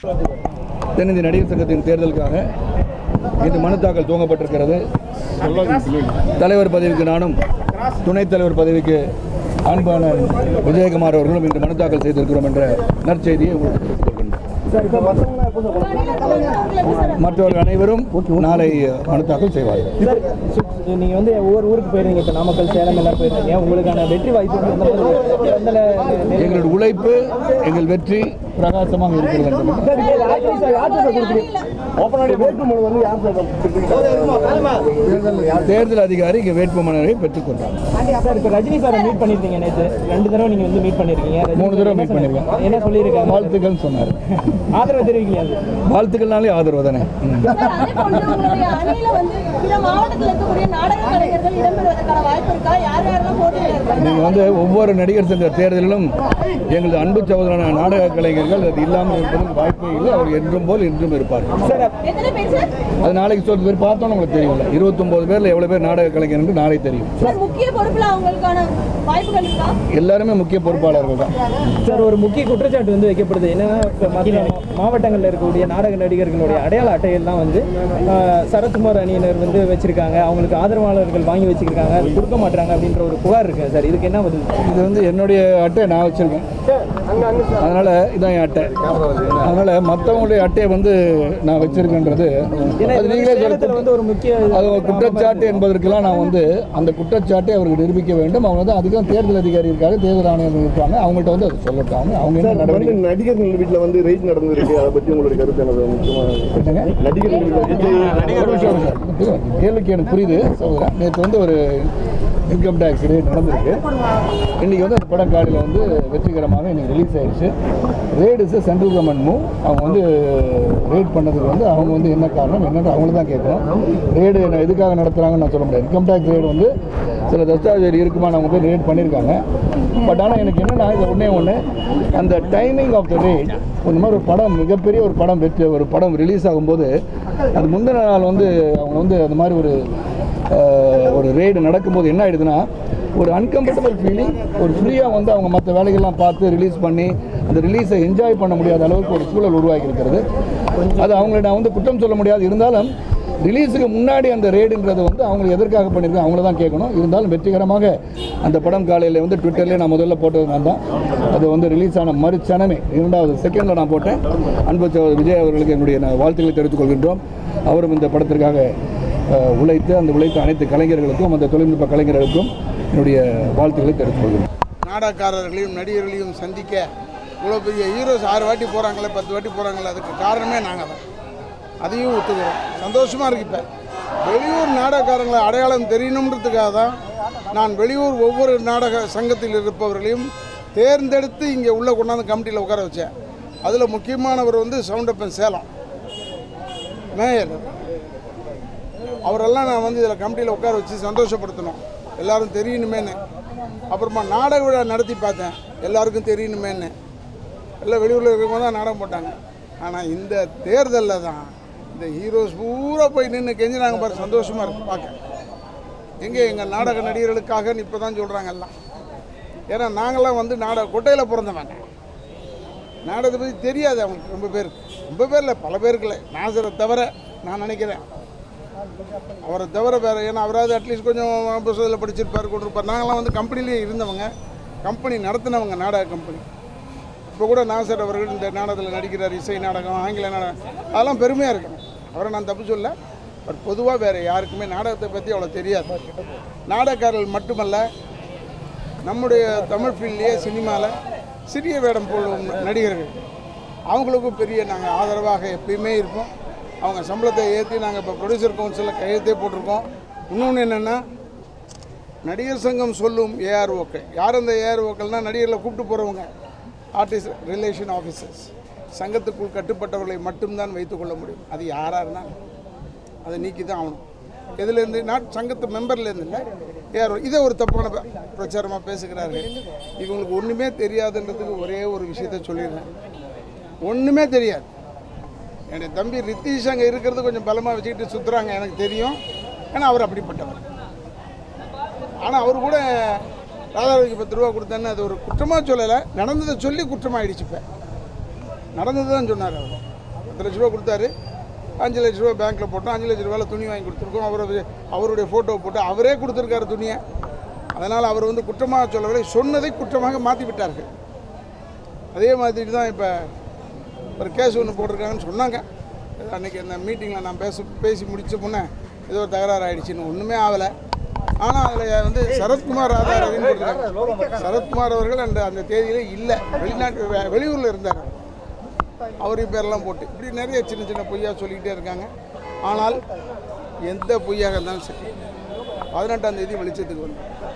தென்னிந்திய நடிகர் சங்கத்தின் தேர்தலுக்காக இன்று மனு தாக்கல் துவங்கப்பட்டிருக்கிறது தலைவர் பதவிக்கு நானும் துணைத் தலைவர் பதவிக்கு அன்பான விஜயகுமார் அவர்களும் இன்று மனு தாக்கல் செய்திருக்கிறோம் என்ற நற்செய்தியை உங்களுக்கு தெரிவித்துக் கொள்கின்றேன். மற்றவர்கள் அனைவரும் நாளை மனு தாக்கல் செய்வார்கள் நீங்க வந்து ஒவ்வொரு ஊருக்கு போயிருந்தீங்க இப்போ நாமக்கல் சேலம் எல்லாம் போயிருந்தீங்க உங்களுக்கான வெற்றி வாய்ப்பு வந்து எந்த மாதிரி எந்த நே- எங்களுடைய உழைப்பு எங்கள் வெற்றி பிரகாசமாக இருக்கிறது என்று சார், இது யாருக்கு சார், யாருக்கு சார் கொடுக்குறீங்க? தேர்தல் அதிகாரி இங்கே வேட்புமனுவை பெற்றுக்கொண்டார் சார் இப்போ ரஜினி சாரை மீட் பண்ணிருந்தீங்க நேற்று ரெண்டு தடவை நீங்க வந்து மீட் பண்ணிருக்கீங்க ரஜினி மூணு தடவை என்ன meet பண்ணிருக்கேன். சொன்னாரு? என்ன சொல்லியிருக்காங்க வாழ்த்துக்கள் சொன்னார் ஆதரவு தெரிவிக்கலையா அது வாழ்த்துக்கள்னாலே ஆதரவு தானே ம். சார், அதே போன்று உங்களுடைய அணியில வந்து பிற மாவட்டத்தில் இருக்கக்கூடிய நாடக கலைஞர்கள் இடம்பெறுவதற்கான வாய்ப்பு இருக்கா யார் யாரெல்லாம் போட்டியில் இருக்காங்க நீங்கள் வந்து ஒவ்வொரு நடிகர் சங்க தேர்தலிலும் எங்களது அன்பு சகோதரனான நாடக கலைஞர்கள் அது இல்லாமல் இருப்பதற்கு வாய்ப்பே இல்லை அவர் என்றும் போல் இன்றும் இருப்பார் சார் எத்தனை பேர் சார் அது நாளைக்கு சொல்றது பேர் பார்த்தோன்னு உங்களுக்கு தெரியும்ல இருபத்தொம்போது பேரில் எவ்வளோ பேர் நாடக கலைஞர் என்று நாளை தெரியும் சார் முக்கிய பொறுப்புல அவங்களுக்கான வாய்ப்புகள் இருக்கா எல்லாருமே முக்கிய பொறுப்பாளர்கள் தான் சார் ஒரு முக்கிய குற்றச்சாட்டு வந்து வைக்கப்படுது என்னன்னா இப்போ மற்ற மாவட்டங்களில் இருக்கக்கூடிய நாடக நடிகர்களுடைய அடையாள அட்டையெல்லாம் வந்து ஆஹ், சரத்குமார் அணியினர் வந்து வச்சிருக்காங்க அவங்களுக்கு ஆதரவாளர்கள் வாங்கி வச்சிருக்காங்க அது கொடுக்க மாட்டாங்க அப்படின்ற ஒரு புகார் இருக்கு சார் இதுக்கு என்ன பதில் இது வந்து என்னுடைய அட்டை நான் வச்சிருக்கேன் அதனால இதான் என் அட்டை அதனால மற்றவங்களுடைய அட்டையை வந்து நான் வச்சிருக்கேன்றது ஏன்னா அது இது நீங்களே சேலத்துல சொல்ல வந்து ஒரு முக்கிய அது ஒரு குற்றச்சாட்டு என்பதற்கெல்லாம் நான் வந்து அந்த குற்றச்சாட்டை அவர்கள் நிரூபிக்க வேண்டும் அவங்க வந்து அதுக்கும் தேர்தல் அதிகாரி இருக்காங்க தேர்தல் ஆணையர் இருக்காங்க அவங்கள்ட்ட வந்து அது சொல்லட்டும் அவங்க அவங்க என்ன வந்து நடவடிக்கை நடிகர்கள் வீட்டுல வந்து ரெய்ட் நடந்திருக்கு அதை பத்தி உங்களுடைய கருத்து என்னது முக்கியமான என்னங்க? நடிகர்கள் வீட்டுல விஜய் ஒரு நிமிஷம், ஒரு நிமிஷம். கேள்விக்கு எனக்கு புரியுது சகோதரன் நேற்று வந்து ஒரு இன்கம் டேக்ஸ் ரேட் நடந்திருக்கு இன்னைக்கு வந்து அந்த படம் காலையில் வந்து வெற்றிகரமாக இன்னைக்கு ரிலீஸ் ஆயிடுச்சு rate is central government move அவங்க வந்து ரேட் பண்ணதுக்கு வந்து அவங்க வந்து என்ன காரணம் என்னன்னு அவங்கள தான் கேட்கணும் ரேடு எதுக்காக நடத்துகிறாங்கன்னு நான் சொல்ல முடியாது இன்கம் டேக்ஸ் ரேட் வந்து சில தஸ்தாவேஜ் இருக்குமான்னு அவங்க போய் ரேட் பண்ணியிருக்காங்க பட் ஆனால் எனக்கு என்னென்னா இது ஒன்றே ஒன்று அந்த டைமிங் ஆஃப் த ரேட் இந்த மாதிரி ஒரு படம் மிகப்பெரிய ஒரு படம் வெற்றி ஒரு படம் ரிலீஸ் ஆகும்போது அது முந்தின நாள் வந்து அவங்க வந்து அந்த மாதிரி ஒரு அஹ், ஒரு ரெய்டு நடக்கும்போது என்ன ஆயிடுதுன்னா ஒரு அன்கம்ஃபர்டபுள் ஃபீலிங் ஒரு ஃப்ரீயாக வந்து அவங்க மற்ற வேலைகள்லாம் பார்த்து ரிலீஸ் பண்ணி அந்த ரிலீஸை என்ஜாய் பண்ண முடியாத அளவுக்கு ஒரு சூழல் உருவாகி இருக்கிறது அது அவங்கள நான் வந்து குற்றம் சொல்ல முடியாது இருந்தாலும் ரிலீஸுக்கு முன்னாடி அந்த ரேடுன்றது வந்து அவங்க எதற்காக பண்ணியிருக்காங்க அவங்கள தான் கேட்கணும் இருந்தாலும் வெற்றிகரமாக அந்த படம் காலையில் வந்து ட்விட்டர்லேயே நான் முதல்ல போட்டது நான் தான் அது வந்து ரிலீஸ் ஆன மறுச்சனமே இரண்டாவது செகண்டில் நான் போட்டேன் அன்பு சகோதரர் விஜய் அவர்களுக்கு என்னுடைய நான் வாழ்த்துக்களை தெரிவித்துக் கொள்கின்றோம் அவரும் இந்த படத்திற்காக அஹ், உழைத்து அந்த உழைத்த அனைத்து கலைஞர்களுக்கும் அந்த தொழில்நுட்ப கலைஞர்களுக்கும் என்னுடைய வாழ்த்துக்களை தெரிவித்துக் கொள்கிறேன் நாடகக்காரர்களையும் நடிகர்களையும் சந்திக்க இவ்வளோ பெரிய ஹீரோஸ் ஆறு வாட்டி போகிறாங்களே பத்து வாட்டி போகிறாங்களே அதுக்கு காரணமே நாங்கள் தான் அதையும் ஒத்துக்கிறோம் சந்தோஷமாக இருக்கு இப்போ வெளியூர் நாடகக்காரங்களை அடையாளம் தெரியணுன்றதுக்காக தான் நான் வெளியூர் ஒவ்வொரு நாடக சங்கத்தில் இருப்பவர்களையும் தேர்ந்தெடுத்து இங்கே உள்ளே கொண்டாந்து கமிட்டியில் உட்கார வச்சேன் அதில் முக்கியமானவர் வந்து சவுண்டப்பன் சேலம் மேயர் அவரெல்லாம் நான் வந்து இதில் கமிட்டியில் உட்கார வச்சு சந்தோஷப்படுத்தணும் எல்லாரும் தெரியணுமேன்னு அப்புறமா நாடக விழா நடத்தி பார்த்தேன் எல்லாருக்கும் தெரியணுமேன்னு எல்லாம் வெளியூரில் இருக்கிறவங்க தான் நாடகம் போட்டாங்க ஆனால் இந்த தேர்தலில் தான் இந்த ஹீரோஸ் பூரா போய் நின்று கெஞ்சினாங்க பாரு சந்தோஷமாக இருக்கு பார்க்க எங்கே எங்கள் நாடக நடிகர்களுக்காக இப்போ தான் சொல்கிறாங்க எல்லாம் ஏன்னா நாங்களாம் வந்து நாடக கொட்டையில் பிறந்தவங்க நாடகத்தை பற்றி தெரியாது அவங்களுக்கு ரொம்ப பேருக்கு ரொம்ப பேர் இல்லை பல பேருக்கு இல்லை நாசரை தவிர நான் நினைக்கிறேன் அவரை தவிர வேறு ஏன்னா அவராவது அட்லீஸ்ட் கொஞ்சம் புத்தகத்தில் படிச்சிருப்பார் கொண்டிருப்பார் நாங்களாம் வந்து கம்பெனிலேயே இருந்தவங்க கம்பெனி நடத்தினவங்க நாடக கம்பெனி இப்போ கூட நாசர் அவர்கள் இந்த நாடகத்தில் நடிக்கிறார் இசை நாடகம் ஆங்கில நாடகம் அதெல்லாம் பெருமையாக இருக்கு அவரை நான் தப்பு சொல்ல பட் பொதுவாக வேறு யாருக்குமே நாடகத்தை பற்றி அவ்வளோ தெரியாது நாடகக்காரர்கள் மட்டுமல்ல நம்முடைய தமிழ் ஃபீல்ட்லேயே சினிமாவில் சிறிய வேடம் போடும் நடிகர்கள் அவங்களுக்கும் பெரிய நாங்கள் ஆதரவாக எப்பயுமே இருப்போம் அவங்க சம்பளத்தை ஏற்றி நாங்கள் இப்போ ப்ரொடியூசர் கவுன்சிலில் கையெழுத்தே போட்டிருக்கோம் இன்னொன்று என்னென்னா நடிகர் சங்கம் சொல்லும் ஏஆர்ஓக்கள் யார் அந்த ஏஆர்ஓக்கள்னால் நடிகர்களை கூப்பிட்டு போகிறவங்க ஆர்டிஸ்ட் ரிலேஷன் ஆஃபீஸர்ஸ் சங்கத்துக்குள் கட்டுப்பட்டவர்களை மட்டும்தான் வைத்துக்கொள்ள முடியும் அது யாராக இருந்தாலும் அதை நீக்கி தான் ஆகணும் எதுலேருந்து நாட் சங்கத்து மெம்பர்லேருந்து இல்லை யாரோ இதை ஒரு தப்பான ப- பிரச்சாரமாக பேசுகிறார்கள் இவங்களுக்கு ஒன்றுமே தெரியாதுன்றதுக்கு ஒரே ஒரு விஷயத்த சொல்லிடுறேன் ஒன்றுமே தெரியாது என்னுடைய தம்பி ரித்தீஷ் அங்கே இருக்கிறது கொஞ்சம் பலமாக வச்சுக்கிட்டு சுற்றுறாங்க எனக்கு தெரியும் ஏன்னா அவர் அப்படிப்பட்டவர் ஆனால் அவர் கூட ராதாரவிக்கு பத்து ரூபா கொடுத்தேன்னு அது ஒரு குற்றமாக சொல்லலை நடந்ததை சொல்லி குற்றமாயிடுச்சு இப்போ நடந்தது தான் சொன்னார் அவர் பத்து லட்ச ரூபா கொடுத்தாரு அஞ்சு லட்ச ரூபா பேங்க்கில் போட்டோம் அஞ்சு லட்ச ரூபாயில் துணி வாங்கி கொடுத்துருக்கோம் அவரது அவருடைய ஃபோட்டோ போட்டு அவரே கொடுத்துருக்காரு துணியை அதனால் அவர் வந்து குற்றமாக சொல்லவில்லை சொன்னதை குற்றமாக மாற்றி விட்டார்கள் அதே மாதிரி தான் இப்போ ஒரு கேஸ் ஒன்று போட்டிருக்காங்கன்னு சொன்னாங்க அது அன்னைக்கு அந்த மீட்டிங்கில் நான் பேச பேசி முடிச்ச முன்னே ஏதோ ஒரு தகராறு ஆயிடுச்சுன்னு ஒன்றுமே ஆகலை ஆனால் அதில் வந்து சரத்குமார் ஆதார் அப்படின்னு போட்டிருக்காங்க சரத்குமார் அவர்கள் அந்த அந்த தேதியிலே இல்லை வெளிநாட்டு வெ- வெளியூரில் இருந்தார் அவர் பேரெல்லாம் போட்டு இப்படி நிறைய சின்ன சின்ன பொய்யா சொல்லிக்கிட்டே இருக்காங்க ஆனால் எந்த பொய்யாக இருந்தாலும் சரி பதினெட்டாம் தேதி வெளிச்சத்துக்கு வரும்